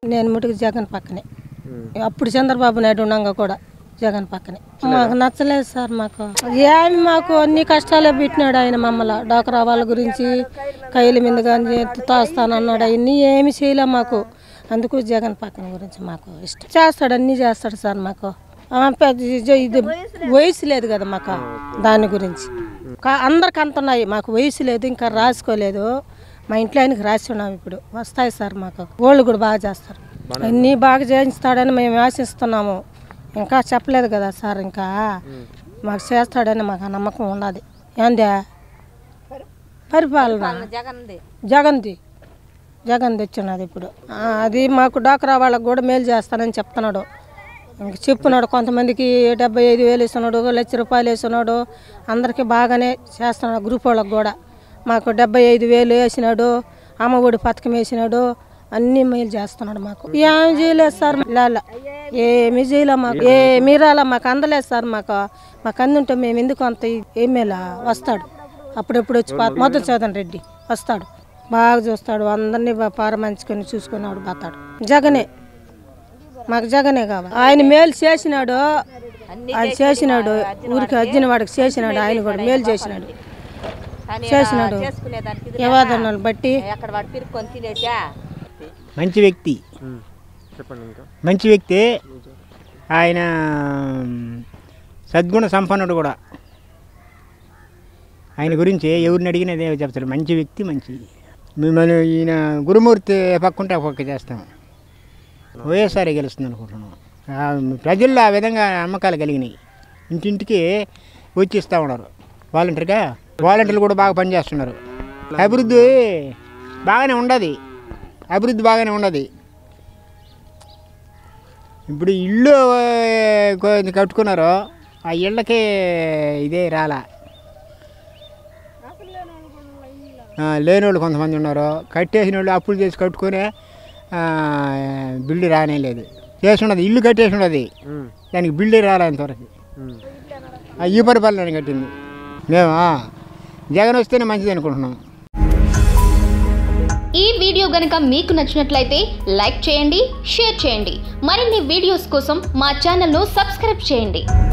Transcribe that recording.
నేను ముట్టుకు జగన్ పక్కనే అప్పుడు చంద్రబాబు నాయుడు ఉన్నాగా కూడా జగన్ పక్కనే మాకు నచ్చలేదు సార్ మాకు ఏమి మాకు అన్ని కష్టాలే పెట్టినాడు ఆయన మమ్మల్ని డాక్రా వాళ్ళ గురించి కైల మీద కానీ తోస్తానన్నాడు అవన్నీ ఏమి చేయలే మాకు అందుకు జగన్ పక్కన గురించి మాకు ఇష్టం చేస్తాడు అన్నీ చేస్తాడు సార్ మాకు ఆ, పెద్ద ఇది- ఇది వయసు లేదు కదా మాకు దాని గురించి కా- అందరికి అంత ఉన్నాయి మాకు వయసు లేదు ఇంకా రాసుకోలేదు మా ఇంట్లో ఆయనకి రాసి ఉన్నాం ఇప్పుడు వస్తాయి సార్ మాకు వాళ్ళు కూడా బాగా చేస్తారు అన్నీ బాగా చేయిస్తాడని మేము ఆశిస్తున్నాము ఇంకా చెప్పలేదు కదా సార్ ఇంకా మాకు చేస్తాడని మాకు ఆ నమ్మకం ఉన్నది ఏందే పరిపాలన జగన్ది జగన్ తెచ్చున్నది ఇప్పుడు ఆ, అది మాకు డాక్రా వాళ్ళకి కూడా మేలు చేస్తానని చెప్తున్నాడు ఇంక చెప్పున్నాడు కొంతమందికి డెబ్బై ఐదు వేలు ఇస్తున్నాడు లక్ష రూపాయలు వేస్తున్నాడు అందరికీ బాగానే చేస్తున్నాడు గ్రూప్ వాళ్ళకి కూడా మాకు డెబ్బై ఐదు వేలు వేసినాడు అమ్మ ఒడి పథకం వేసినాడు అన్నీ మేలు చేస్తున్నాడు మాకు ఏం చేయలేదు సార్ లాల ఏమీ చేయలే మాకు ఏమీ రాలే మాకు అందలేదు సార్ మాకు మాకు అందుంటే మేము ఎందుకు అంత ఏమేలా వస్తాడు అప్పుడెప్పుడు వచ్చి పా- మొదటి చదవన్ రెడ్డి వస్తాడు బాగా చూస్తాడు అందరినీ బా- పారమంచుకొని చూసుకున్నాడు పోతాడు జగనే మాకు జగనే కావాలి ఆయన మేలు చేసినాడు ఆయన చేసినాడు ఊరికి అర్జున వాడికి చేసినాడు ఆయన కూడా మేలు చేసినాడు చేసినాడు యవాదన్నాను బట్టి అక్కడ వాడు పిరుక్కొని తినేసా మంచి వ్యక్తి చెప్పండి ఇంకా మంచి వ్యక్తి ఆయన సద్గుణ సంపన్నుడు కూడా ఆయన గురించి ఎవరిని అడిగినా అదే చెప్తారు మంచి వ్యక్తి మంచి మిమ్మల్ని ఈయన గురుమూర్తి పక్కుంటే పక్క చేస్తాం వైఎస్ఆర్ గెలుస్తుంది అనుకుంటున్నాం ఆ, ప్రజల్లో ఆ విధంగా నమ్మకాలు కలిగినాయి ఇంటింటికి వచ్చి ఇస్తూ ఉన్నారు వాలంటీర్గా వాలంటీర్లు కూడా బాగా పనిచేస్తున్నారు అభివృద్ధి బాగానే ఉండదు అభివృద్ధి బాగానే ఉండదు ఇప్పుడు ఇల్లు ఆ, కొ- కట్టుకున్నారు ఆ ఇళ్ళకి ఇదే రాలా ఆ, లేని వాళ్ళు కొంతమంది ఉన్నారు కట్టేసిన వాళ్ళు అప్పులు చేసి కట్టుకొని ఆ, బిల్లు రానే లేదు చేసి ఉన్నది ఇల్లు కట్టేసి ఉన్నది దానికి బిల్లు రాలే ఇంతవరకు ఆ, ఈ పరిపాలన కట్టింది మేము ఆ, జగన్ వస్తేనే మంచిది అనుకుంటున్నాం ఈ వీడియో గనక మీకు నచ్చినట్లయితే లైక్ చేయండి షేర్ చేయండి మరిన్ని వీడియోస్ కోసం మా ఛానల్ను సబ్స్క్రైబ్ చేయండి